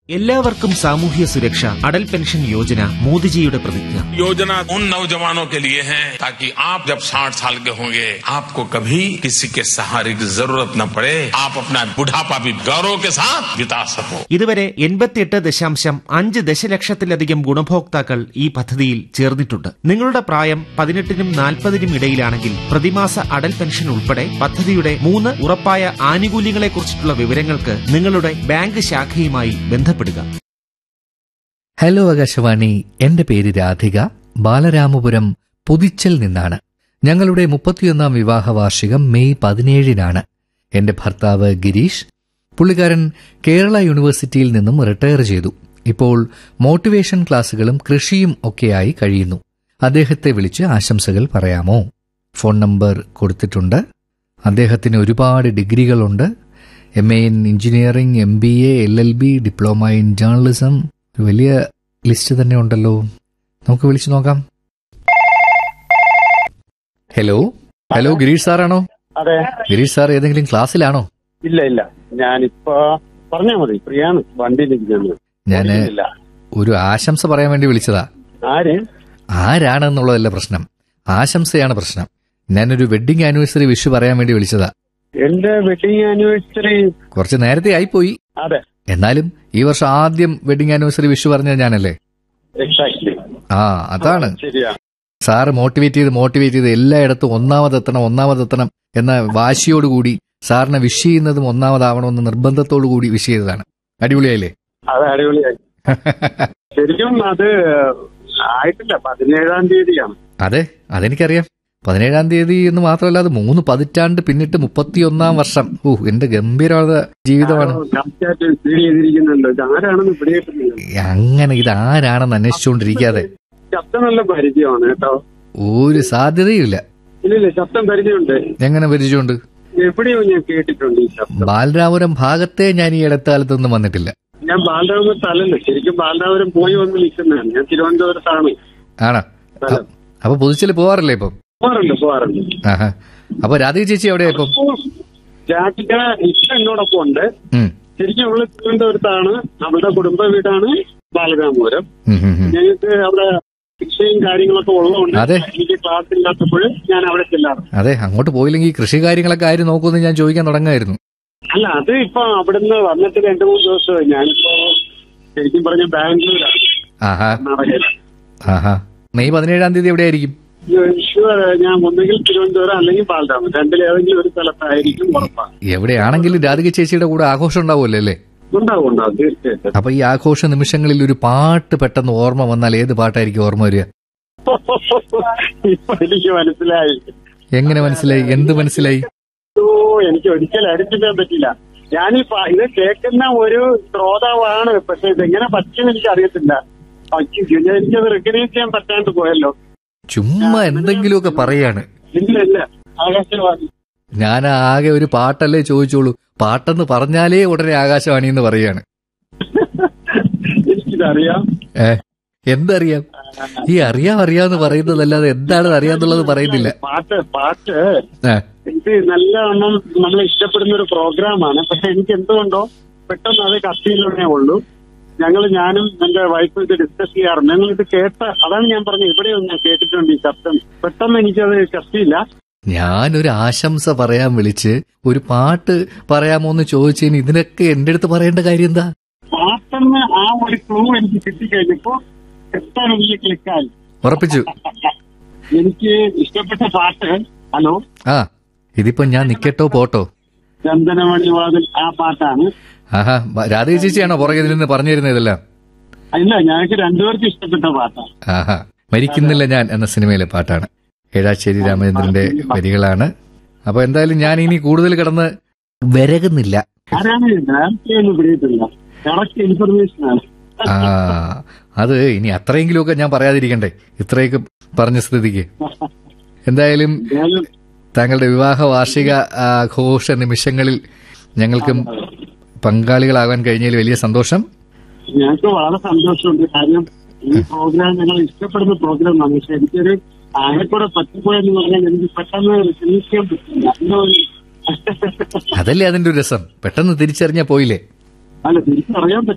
എല്ലാവർക്കും സാമൂഹ്യ സുരക്ഷ അടൽ പെൻഷൻ യോജന മോദിജിയുടെ പ്രതിജ്ഞ योजना उन नौजवानों के लिए है ताकि आप जब 60 साल के होंगे आपको कभी किसी के सहारे की जरूरत न पड़े आप अपना बुढ़ापा भी गौरव के साथ बिता सको ഇതുവരെ എൺപത്തിയെട്ട് ദശാംശം അഞ്ച് ദശലക്ഷത്തിലധികം ഗുണഭോക്താക്കൾ ഈ പദ്ധതിയിൽ ചേർന്നിട്ടുണ്ട് നിങ്ങളുടെ പ്രായം പതിനെട്ടിനും നാൽപ്പതിനും ഇടയിലാണെങ്കിൽ പ്രതിമാസ അടൽ പെൻഷൻ ഉൾപ്പെടെ പദ്ധതിയുടെ മൂന്ന് ഉറപ്പായ ആനുകൂല്യങ്ങളെക്കുറിച്ചിട്ടുള്ള വിവരങ്ങൾക്ക് നിങ്ങളുടെ ബാങ്ക് ശാഖയുമായി ബന്ധപ്പെടുക ഹലോ ആകാശവാണി എന്റെ പേര് രാധിക ബാലരാമപുരം പുതിച്ചൽ നിന്നാണ് ഞങ്ങളുടെ മുപ്പത്തിയൊന്നാം വിവാഹ വാർഷികം മെയ് പതിനേഴിനാണ് എന്റെ ഭർത്താവ് ഗിരീഷ് പുള്ളിക്കാരൻ കേരള യൂണിവേഴ്സിറ്റിയിൽ നിന്നും റിട്ടയർ ചെയ്തു ഇപ്പോൾ മോട്ടിവേഷൻ ക്ലാസുകളും കൃഷിയും ഒക്കെയായി കഴിയുന്നു അദ്ദേഹത്തെ വിളിച്ച് ആശംസകൾ പറയാമോ ഫോൺ നമ്പർ കൊടുത്തിട്ടുണ്ട് അദ്ദേഹത്തിന് ഒരുപാട് ഡിഗ്രികളുണ്ട് M A in engineering M B A L L B diploma in journalism ഒരു വലിയ ലിസ്റ്റ് തന്നെ ഉണ്ടല്ലോ നമുക്ക് വിളിച്ചു നോക്കാം ഹലോ ഹലോ ഗിരീഷ് സാറാണോ അതെ ഗിരീഷ് സാർ ഏതെങ്കിലും ക്ലാസ്സിലാണോ ഇല്ല ഇല്ല ഞാനിപ്പോ പറഞ്ഞാ മതി ഫ്രീയാണ് വണ്ടിയിലിരിക്കുന്നത് ഞാന് ഇല്ല ഒരു ആശംസ പറയാൻ വേണ്ടി വിളിച്ചതാ ആര് ആരാണെന്നുള്ളതല്ല പ്രശ്നം ആശംസയാണ് പ്രശ്നം ഞാനൊരു വെഡിങ് ആനിവേഴ്സറി വിഷു പറയാൻ വേണ്ടി വിളിച്ചതാ എന്റെ വെഡിങ് ആനിവേഴ്സറി കുറച്ച് നേരത്തെ ആയിപ്പോയി അതെ എന്നാലും ഈ വർഷം ആദ്യം വെഡിങ് ആനിവേഴ്സറി വിഷു പറഞ്ഞത് ഞാനല്ലേ എക്സാക്ട്ലി ആ അതാണ് ശരിയാ സാറ് മോട്ടിവേറ്റ് ചെയ്ത് മോട്ടിവേറ്റ് ചെയ്ത് എല്ലായിടത്തും ഒന്നാമതെത്തണം ഒന്നാമതെത്തണം എന്ന വാശിയോടുകൂടി സാറിനെ വിഷ് ചെയ്യുന്നതും ഒന്നാമതാവണമെന്ന് നിർബന്ധത്തോടു കൂടി വിഷ് ചെയ്തതാണ് അടിപൊളിയായില്ലേ അത് അടിപൊളിയായി ശരിക്കും അത് ആയിട്ടില്ല പതിനേഴാം തീയതിയാണ് അതെ അതെനിക്കറിയാം പതിനേഴാം തീയതി എന്ന് മാത്രമല്ല അത് മൂന്ന് പതിറ്റാണ്ട് പിന്നിട്ട് മുപ്പത്തിയൊന്നാം വർഷം ഓ എന്റെ ഗംഭീരമായ ജീവിതമാണ് കറക്റ്റായിട്ട് ഫീൽ ചെയ്തിരിക്കുന്നുണ്ട് ഇത് ആരാണെന്ന് പിടികിട്ടുന്നില്ല അങ്ങനെ ഇത് ആരാണെന്ന് അന്വേഷിച്ചുകൊണ്ടിരിക്കാതെ ശബ്ദം നല്ല പരിചയമാണ് കേട്ടോ ഒരു സാധ്യതയുമില്ല ഇല്ലില്ല ശബ്ദം പരിചയമുണ്ട് എങ്ങനെ പരിചയമുണ്ട് എവിടെയോ ഞാൻ കേട്ടിട്ടുണ്ട് ഈ ശബ്ദം ബാലരാപുരം ഭാഗത്തെ ഞാൻ ഈ ഇടക്കാലത്തൊന്നും വന്നിട്ടില്ല ഞാൻ ബാലരാമപുരത്ത് അല്ലല്ലോ ശരിക്കും ബാലരാമപുരം പോയി വന്ന് നിൽക്കുന്നതാണ് ഞാൻ തിരുവനന്തപുരത്താണ് ആണോ സ്ഥലം. അപ്പൊ പുതുച്ചല് പോവാറില്ലേ ഇപ്പം പോകാറുണ്ട് പോകാറുണ്ട് ആഹാ അപ്പൊ രാധിക ചേച്ചി എവിടെയാ ഇപ്പം ജാറ്റിക ഇഷ്ടം എന്നോടൊപ്പം ഉണ്ട് ഉം. ശരിക്കും അവള് തിരുവനന്തപുരത്താണ് അവളുടെ കുടുംബ വീടാണ് ബാലരാമപുരം ഉം, ഉം, ഉം. ഞങ്ങൾക്ക് അവിടെ ശിക്ഷയും കാര്യങ്ങളൊക്കെ ഉള്ളതുകൊണ്ട് അതെ. എനിക്ക് ക്ലാസ് ഇല്ലാത്തപ്പോൾ ഞാൻ അവിടെ ചെല്ലാറ് അതെ അങ്ങോട്ട് പോയില്ലെങ്കിൽ കൃഷി കാര്യങ്ങളൊക്കെ ആര് നോക്കുമെന്ന് ഞാൻ ചോദിക്കാൻ തുടങ്ങായിരുന്നു അല്ല അത് ഇപ്പൊ അവിടുന്ന് വന്നിട്ട് രണ്ടു മൂന്ന് ദിവസമായി ഞാനിപ്പോ ശരിക്കും പറഞ്ഞ ബാംഗ്ലൂരാണ് ആഹാ കർണാടകയിലാണ് ആഹാ മെയ് പതിനേഴാം തീയതി എവിടെയായിരിക്കും ഷുവർ ഞാൻ ഒന്നുകിൽ തിരുവനന്തപുരം അല്ലെങ്കിൽ ബാലരാമൻ രണ്ടിലേതെങ്കിലും ഒരു സ്ഥലത്തായിരിക്കും ഉറപ്പാണ് എവിടെയാണെങ്കിലും രാധിക ചേച്ചിയുടെ കൂടെ ആഘോഷം ഉണ്ടാവുമല്ലോ അല്ലേ ഉണ്ടാവും ഉണ്ടാവും തീർച്ചയായിട്ടും അപ്പൊ ഈ ആഘോഷ നിമിഷങ്ങളിൽ ഒരു പാട്ട് പെട്ടെന്ന് ഓർമ്മ വന്നാൽ ഏത് പാട്ടായിരിക്കും ഓർമ്മ വരിക ഇപ്പൊ എനിക്ക് മനസ്സിലായി എങ്ങനെ മനസ്സിലായി എന്ത് മനസ്സിലായി ഓ എനിക്ക് ഒരിക്കലും അടിച്ചിടാൻ പറ്റില്ല ഞാനിപ്പോ ഇത് കേൾക്കുന്ന ഒരു ശ്രോതാവാണ് പക്ഷെ ഇതെങ്ങനെ പറ്റുമെന്ന് എനിക്ക് അറിയത്തില്ല എനിക്കത് റെക്കഗ്നൈസ് ചെയ്യാൻ പറ്റാണ്ട് പോയല്ലോ ചുമ്മാ എന്തെങ്കിലുമൊക്കെ പറയാണ് ഇല്ല ഇല്ല ആകാശവാണി ഞാൻ ആകെ ഒരു പാട്ടല്ലേ ചോദിച്ചോളൂ പാട്ടെന്ന് പറഞ്ഞാലേ ഉടനെ ആകാശവാണി എന്ന് പറയാണ് എനിക്കിതറിയാം ഏ എന്തറിയാം ഈ അറിയാം അറിയാന്ന് പറയുന്നതല്ലാതെ എന്താണെന്ന് അറിയാന്നുള്ളത് പറയുന്നില്ല പാട്ട് പാട്ട് ഏ, ഇത് നല്ലവണ്ണം നമ്മൾ ഇഷ്ടപ്പെടുന്ന ഒരു പ്രോഗ്രാമാണ് പക്ഷെ എനിക്ക് എന്തുകൊണ്ടോ പെട്ടെന്ന് അത് കത്തിയിലേ ഉള്ളൂ ഞങ്ങൾ ഞാനും എന്റെ വൈഫ് ഇത് ഡിസ്കസ് ചെയ്യാറുണ്ട് ഞങ്ങൾ ഇത് കേട്ട അതാണ് ഞാൻ പറഞ്ഞത് ഇവിടെയൊന്നും ഞാൻ കേട്ടിട്ടുണ്ട് ഈ ശബ്ദം പെട്ടെന്ന് എനിക്കത് കത്തിയില്ല ഞാനൊരു ആശംസ പറയാൻ വിളിച്ച് ഒരു പാട്ട് പറയാമോ എന്ന് ചോദിച്ചതിന് ഇതിനൊക്കെ എന്റെ അടുത്ത് പറയേണ്ട കാര്യം എന്താ പാട്ടെന്ന് ആ ഒരു ക്ലൂ എനിക്ക് കിട്ടിക്കഴിഞ്ഞപ്പോ എത്താൻ വലിയ ക്ലിക്കായി ഉറപ്പിച്ചു എനിക്ക് ഇഷ്ടപ്പെട്ട പാട്ട് ഹലോ ആ ഇതിപ്പോ ഞാൻ നിക്കട്ടോ പോട്ടോ ചന്ദനമണി വാതിൽ ആ പാട്ടാണ് ആഹാ ബ- രാധിക ചേച്ചിയാണോ പുറകെ നിന്ന് പറഞ്ഞു തരുന്നത് ഇതെല്ലാം ഇല്ല ഞങ്ങൾക്ക് രണ്ടുപേർക്കും ഇഷ്ടപ്പെട്ട പാട്ടാണ് ആഹാ മരിക്കുന്നില്ല ഞാൻ എന്ന സിനിമയിലെ പാട്ടാണ് ഏഴാശ്ശേരി രാമചന്ദ്രന്റെ വരികളാണ് അപ്പൊ എന്തായാലും ഞാൻ ഇനി കൂടുതൽ കിടന്ന് വിരകുന്നില്ല ആരാണ് നേരത്തെ ഒന്നും പിടിയിട്ടില്ല കറക്റ്റ് ഇൻഫർമേഷൻ ആണ് ആ അത് ഇനി അത്രയെങ്കിലുമൊക്കെ ഞാൻ പറയാതിരിക്കണ്ടേ ഇത്രയൊക്കെ പറഞ്ഞ സ്ഥിതിക്ക് എന്തായാലും ഏതായാലും താങ്കളുടെ വിവാഹ വാർഷിക ആഘോഷ നിമിഷങ്ങളിൽ ഞങ്ങൾക്കും പങ്കാളികളാകാൻ കഴിഞ്ഞതിൽ വലിയ സന്തോഷം ഞങ്ങൾക്ക് വളരെ സന്തോഷമുണ്ട് കാര്യം ഈ പ്രോഗ്രാം ഞങ്ങൾ ഇഷ്ടപ്പെടുന്ന പ്രോഗ്രാമാണ് പക്ഷെ എനിക്കൊരു ആകെക്കൂടെ പറ്റിപ്പോയെന്ന് പറഞ്ഞാൽ എനിക്ക് പെട്ടെന്ന് ചിന്തിക്കാൻ പറ്റില്ല എന്തോ ഒരു അതല്ലേ അതിന്റെ ഒരു രസം പെട്ടെന്ന് തിരിച്ചറിഞ്ഞാ പോയില്ലേ അല്ല തിരിച്ചറിയാൻ പറ്റില്ല